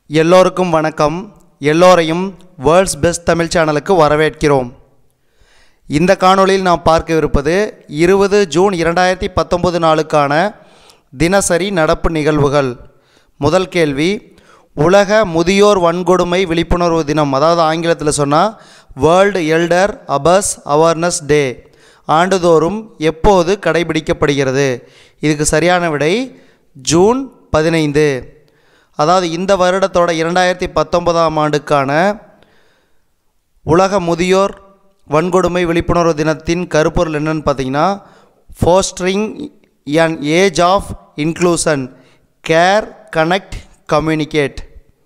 எல்லோருக்கும் வணக்கம் எல்லோரையும் வேர்ல்ட்ஸ் பெஸ்ட் தமிழ் சேனலுக்கு வரவேற்கிறோம் இந்த காணொளியில் நாம் பார்க்கவிருப்பது இருபது ஜூன் இரண்டாயிரத்தி பத்தொன்பது நாளுக்கான தினசரி நடப்பு நிகழ்வுகள் முதல் கேள்வி உலக முதியோர் வன்கொடுமை விழிப்புணர்வு தினம் அதாவது ஆங்கிலத்தில் சொன்னால் world elder abuse awareness day ஆண்டுதோறும் எப்போது கடைபிடிக்கப்படுகிறது இதுக்கு சரியான விடை ஜூன் பதினைந்து அதாவது இந்த வருடத்தோட இரண்டாயிரத்தி பத்தொன்பதாம் ஆண்டுக்கான உலக முதியோர் வன்கொடுமை விழிப்புணர்வு தினத்தின் கருப்பொருள் என்னன்னு பார்த்தீங்கன்னா fostering an age of inclusion care connect communicate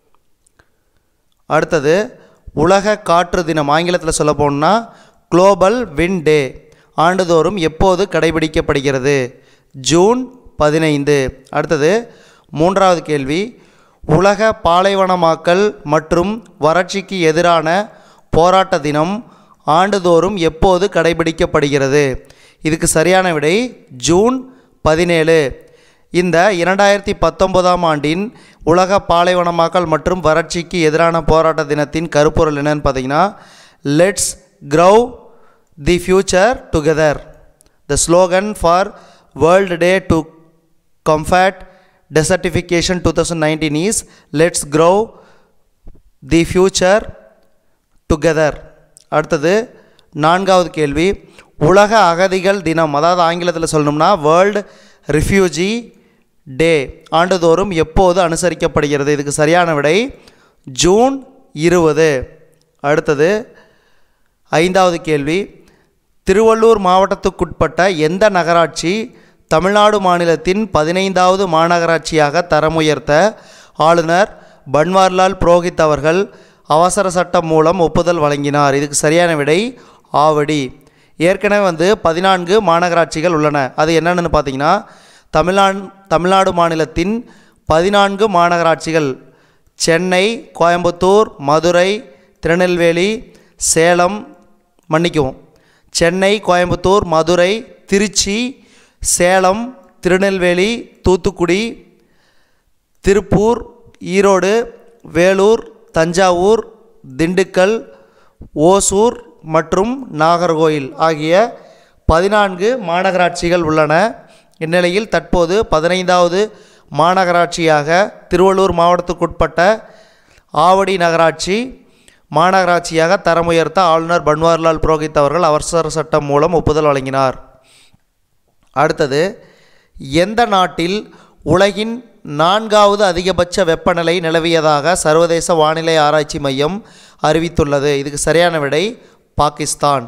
அடுத்தது உலக காற்று தினம் ஆங்கிலத்தில் சொல்ல போனால் குளோபல் வின் டே ஆண்டுதோறும் எப்போது கடைபிடிக்கப்படுகிறது ஜூன் பதினைந்து அடுத்தது மூன்றாவது கேள்வி உலக பாலைவனமாக்கல் மற்றும் வறட்சிக்கு எதிரான போராட்ட தினம் ஆண்டுதோறும் எப்போது கடைபிடிக்கப்படுகிறது இதுக்கு சரியான விடை ஜூன் பதினேழு இந்த இரண்டாயிரத்தி பத்தொன்பதாம் ஆண்டின் உலக பாலைவனமாக்கல் மற்றும் வறட்சிக்கு எதிரான போராட்ட தினத்தின் கருப்பொருள் என்னன்னு பார்த்தீங்கன்னா let's grow the future together the slogan for world day to comfort desertification 2019 is let's grow the future together அடுத்தது நான்காவது கேள்வி உலக அகதிகள் தினம் அதாவது ஆங்கிலத்தில் சொல்லணும்னா வேர்ல்டு ரிஃப்யூஜி டே ஆண்டுதோறும் எப்போது அனுசரிக்கப்படுகிறது இதுக்கு சரியான விடை ஜூன் இருபது அடுத்தது ஐந்தாவது கேள்வி திருவள்ளூர் மாவட்டத்துக்குட்பட்ட எந்த நகராட்சி தமிழ்நாடு மாநிலத்தின் பதினைந்தாவது மாநகராட்சியாக தரம் உயர்த்த ஆளுநர் பன்வாரிலால் புரோஹித் அவர்கள் அவசர சட்டம் மூலம் ஒப்புதல் வழங்கினார் இதுக்கு சரியான விடை ஆவடி ஏற்கனவே வந்து பதினான்கு மாநகராட்சிகள் உள்ளன அது என்னென்னு பார்த்தீங்கன்னா தமிழ்நாடு தமிழ்நாடு மாநிலத்தின் பதினான்கு மாநகராட்சிகள் சென்னை கோயம்புத்தூர் மதுரை திருநெல்வேலி சேலம் மன்னிக்கவும் சென்னை கோயம்புத்தூர் மதுரை திருச்சி சேலம் திருநெல்வேலி தூத்துக்குடி திருப்பூர் ஈரோடு வேலூர் தஞ்சாவூர் திண்டுக்கல் ஓசூர் மற்றும் நாகர்கோயில் ஆகிய பதினான்கு மாநகராட்சிகள் உள்ளன இந்நிலையில் தற்போது பதினைந்தாவது மாநகராட்சியாக திருவள்ளூர் மாவட்டத்துக்குட்பட்ட ஆவடி நகராட்சி மாநகராட்சியாக தரம் உயர்த்த ஆளுநர் பன்வாரிலால் புரோஹித் அவர்கள் அவசர சட்டம் மூலம் ஒப்புதல் வழங்கினார் அடுத்தது எந்த நாட்டில் உலகின் நான்காவது அதிகபட்ச வெப்பநிலை நிலவியதாக சர்வதேச வானிலை ஆராய்ச்சி மையம் அறிவித்துள்ளது இதுக்கு சரியான விடை பாகிஸ்தான்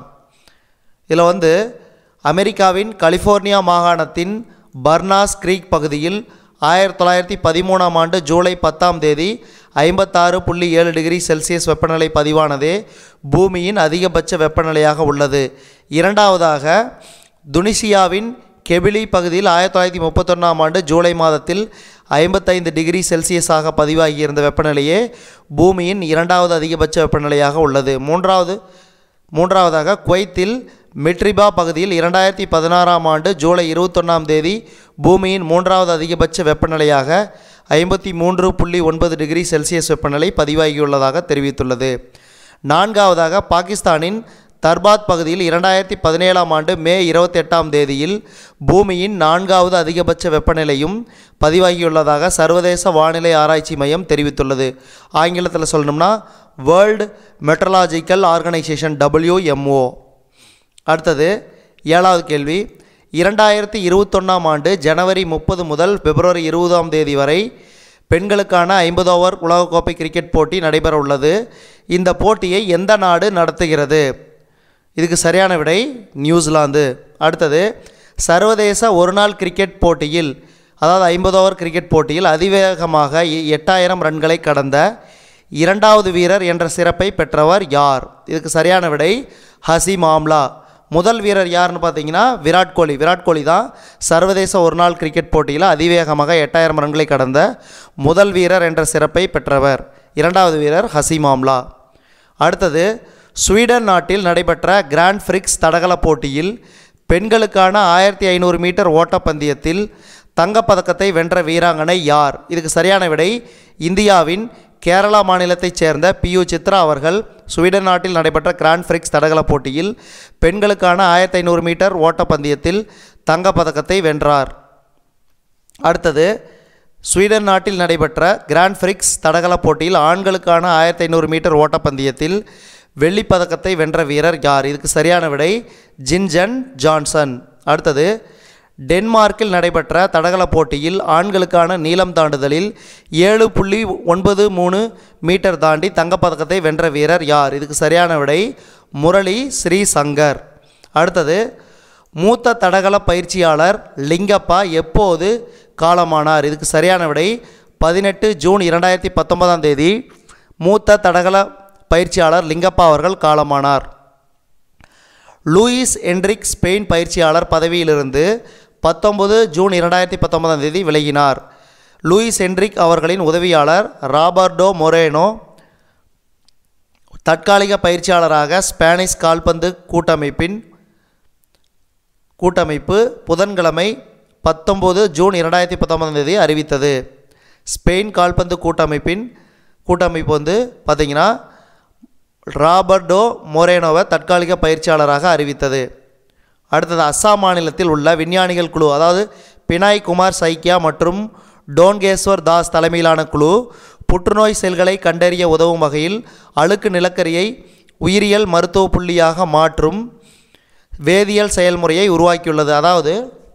இதில் வந்து அமெரிக்காவின் கலிஃபோர்னியா மாகாணத்தின் பர்னாஸ் கிரீக் பகுதியில் ஆயிரத்தி தொள்ளாயிரத்தி பதிமூணாம் ஆண்டு ஜூலை பத்தாம் தேதி ஐம்பத்தாறு புள்ளி ஏழு டிகிரி செல்சியஸ் வெப்பநிலை பதிவானதே பூமியின் அதிகபட்ச வெப்பநிலையாக உள்ளது இரண்டாவதாக துனிசியாவின் கெபிலி பகுதியில் ஆயிரத்தி தொள்ளாயிரத்தி முப்பத்தொன்னாம் ஆண்டு ஜூலை மாதத்தில் ஐம்பத்தைந்து டிகிரி செல்சியஸாக பதிவாகியிருந்த வெப்பநிலையே பூமியின் இரண்டாவது அதிகபட்ச வெப்பநிலையாக உள்ளது மூன்றாவது மூன்றாவதாக குவைத்தில் மிட்ரிபா பகுதியில் இரண்டாயிரத்தி பதினாறாம் ஆண்டு ஜூலை இருபத்தொன்னாம் தேதி பூமியின் மூன்றாவது அதிகபட்ச வெப்பநிலையாக ஐம்பத்தி மூன்று புள்ளி ஒன்பது டிகிரி செல்சியஸ் வெப்பநிலை பதிவாகியுள்ளதாக தெரிவித்துள்ளது நான்காவதாக பாகிஸ்தானின் தர்பாத் பகுதியில் இரண்டாயிரத்தி பதினேழாம் ஆண்டு மே இருபத்தெட்டாம் தேதியில் பூமியின் நான்காவது அதிகபட்ச வெப்பநிலையும் பதிவாகியுள்ளதாக சர்வதேச வானிலை ஆராய்ச்சி மையம் தெரிவித்துள்ளது ஆங்கிலத்தில் சொல்லணும்னா வேர்ல்டு மெட்ரலாஜிக்கல் ஆர்கனைசேஷன் WMO அடுத்தது ஏழாவது கேள்வி இரண்டாயிரத்தி இருபத்தொன்னாம் ஆண்டு ஜனவரி முப்பது முதல் பிப்ரவரி இருபதாம் தேதி வரை பெண்களுக்கான ஐம்பது ஓவர் உலகக்கோப்பை கிரிக்கெட் போட்டி நடைபெற உள்ளது இந்த போட்டியை எந்த நாடு நடத்துகிறது இதுக்கு சரியான விடை நியூசிலாந்து அடுத்தது சர்வதேச ஒருநாள் கிரிக்கெட் போட்டியில் அதாவது ஐம்பது ஓவர் கிரிக்கெட் போட்டியில் அதிவேகமாக எ- எட்டாயிரம் ரன்களை கடந்த இரண்டாவது வீரர் என்ற சிறப்பை பெற்றவர் யார் இதுக்கு சரியான விடை ஹசீம் ஆம்லா முதல் வீரர் யாருன்னு பார்த்தீங்கன்னா விராட் கோலி விராட் கோலி தான் சர்வதேச ஒருநாள் கிரிக்கெட் போட்டியில் அதிவேகமாக எட்டாயிரம் ரன்களை கடந்த முதல் வீரர் என்ற சிறப்பை பெற்றவர் இரண்டாவது வீரர் ஹசீம் ஆம்லா அடுத்தது ஸ்வீடன் நாட்டில் நடைபெற்ற கிராண்ட் ஃப்ரிக்ஸ் தடகள போட்டியில் பெண்களுக்கான ஆயிரத்தி ஐநூறு மீட்டர் ஓட்டப்பந்தயத்தில் தங்கப்பதக்கத்தை வென்ற வீராங்கனை யார் இதுக்கு சரியான விடை இந்தியாவின் கேரளா மாநிலத்தைச் சேர்ந்த பியு சித்ரா அவர்கள் ஸ்வீடன் நாட்டில் நடைபெற்ற கிராண்ட் ஃபிரிக்ஸ் தடகள போட்டியில் பெண்களுக்கான ஆயிரத்தி ஐநூறு மீட்டர் ஓட்டப்பந்தயத்தில் தங்கப்பதக்கத்தை வென்றார் அடுத்தது ஸ்வீடன் நாட்டில் நடைபெற்ற கிராண்ட் ஃபிரிக்ஸ் தடகள போட்டியில் ஆண்களுக்கான ஆயிரத்தி ஐநூறு மீட்டர் ஓட்டப்பந்தயத்தில் வெள்ளிப் பதக்கத்தை வென்ற வீரர் யார் இதுக்கு சரியான விடை ஜின்ஜன் ஜான்சன் அடுத்தது டென்மார்க்கில் நடைபெற்ற தடகள போட்டியில் ஆண்களுக்கான நீளம் தாண்டுதலில் ஏழு புள்ளி ஒன்பது மூணு மீட்டர் தாண்டி தங்கப்பதக்கத்தை வென்ற வீரர் யார் இதுக்கு சரியான விடை முரளி ஸ்ரீசங்கர் அடுத்தது மூத்த தடகள பயிற்சியாளர் லிங்கப்பா எப்போது காலமானார் இதுக்கு சரியான விடை பதினெட்டு ஜூன் இரண்டாயிரத்தி பத்தொன்பதாம் தேதி மூத்த தடகள பயிற்சியாளர் லிங்கப்பா அவர்கள் காலமானார் லூயிஸ் என்ரிக் ஸ்பெயின் பயிற்சியாளர் பதவியிலிருந்து பத்தொன்பது ஜூன் இரண்டாயிரத்தி பத்தொன்பதாம் தேதி விலகினார் லூயிஸ் என்ரிக் அவர்களின் உதவியாளர் ராபர்டோ மொரேனோ தற்காலிக பயிற்சியாளராக ஸ்பானிஷ் கால்பந்து கூட்டமைப்பின் கூட்டமைப்பு புதன்கிழமை பத்தொம்போது ஜூன் இரண்டாயிரத்தி பத்தொன்பதாம் தேதி அறிவித்தது ஸ்பெயின் கால்பந்து கூட்டமைப்பின் கூட்டமைப்பு வந்து பார்த்திங்கன்னா ராபர்டோ மொரேனோவை தற்காலிக பயிற்சியாளராக அறிவித்தது அடுத்தது அஸ்ஸாம் மாநிலத்தில் உள்ள விஞ்ஞானிகள் குழு அதாவது பினாய் குமார் சைக்கியா மற்றும் டோன்கேஸ்வர் தாஸ் தலைமையிலான குழு புற்றுநோய் செல்களை கண்டறிய உதவும் வகையில் அழுக்கு நிலக்கரியை உயிரியல் மருத்துவ புள்ளியாக மாற்றும் வேதியியல் செயல்முறையை உருவாக்கியுள்ளது அதாவது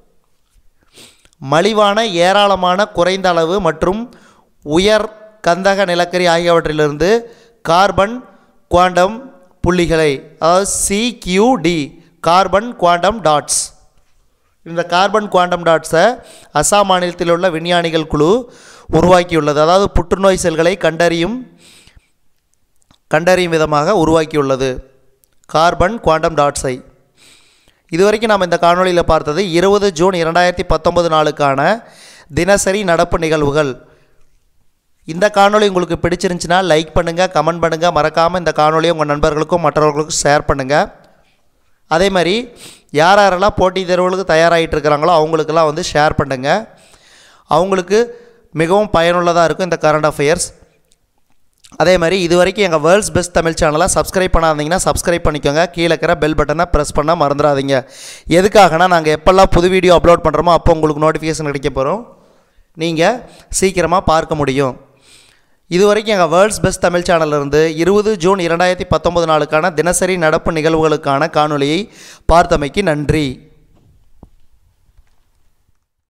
மலிவான ஏராளமான குறைந்த அளவு மற்றும் உயர் கந்தக நிலக்கரி ஆகியவற்றிலிருந்து கார்பன் குவாண்டம் புள்ளிகளை அதாவது சிக்யூடி கார்பன் குவாண்டம் டாட்ஸ் இந்த கார்பன் குவாண்டம் டாட்ஸை அசாம் மாநிலத்தில் உள்ள விஞ்ஞானிகள் குழு உருவாக்கியுள்ளது அதாவது புற்றுநோய் செல்களை கண்டறியும் கண்டறியும் விதமாக உருவாக்கியுள்ளது கார்பன் குவாண்டம் டாட்ஸை இதுவரைக்கும் நாம் இந்த காணொளியில் பார்த்தது இருபது ஜூன் இரண்டாயிரத்தி பத்தொன்பது நாளுக்கான தினசரி நடப்பு நிகழ்வுகள் இந்த காணொளி உங்களுக்கு பிடிச்சிருந்துச்சுன்னா லைக் பண்ணுங்கள் கமெண்ட் பண்ணுங்கள் மறக்காமல் இந்த காணொளியை உங்கள் நண்பர்களுக்கும் மற்றவர்களுக்கும் ஷேர் பண்ணுங்கள் அதே மாதிரி யார் யாரெல்லாம் போட்டித் தேர்வுகளுக்கு தயாராகிட்டு இருக்கிறாங்களோ அவங்களுக்கெல்லாம் வந்து ஷேர் பண்ணுங்கள் அவங்களுக்கு மிகவும் பயனுள்ளதாக இருக்கும் இந்த கரண்ட் அஃபேர்ஸ் அதே மாதிரி இது வரைக்கும் எங்கள் வேர்ல்ட்ஸ் பெஸ்ட் தமிழ் சேனலை சப்ஸ்கிரைப் பண்ணாதீங்கன்னா சப்ஸ்கிரைப் பண்ணிக்கோங்க கீழே இருக்கிற பெல் பட்டனை ப்ரெஸ் பண்ண மறந்துடாதீங்க எதுக்காகனா நாங்கள் எப்போல்லாம் புது வீடியோ அப்லோட் பண்ணுறோமோ அப்போ உங்களுக்கு நோட்டிஃபிகேஷன் கிடைக்க போகிறோம் நீங்கள் சீக்கிரமாக பார்க்க முடியும் இது வரைக்கும் எங்கள் வேர்ல்ட்ஸ் பெஸ்ட் தமிழ் சேனலிருந்து இருபது ஜூன் இரண்டாயிரத்தி பத்தொன்பது நாளுக்கான தினசரி நடப்பு நிகழ்வுகளுக்கான காணொளியை பார்த்தமைக்கு நன்றி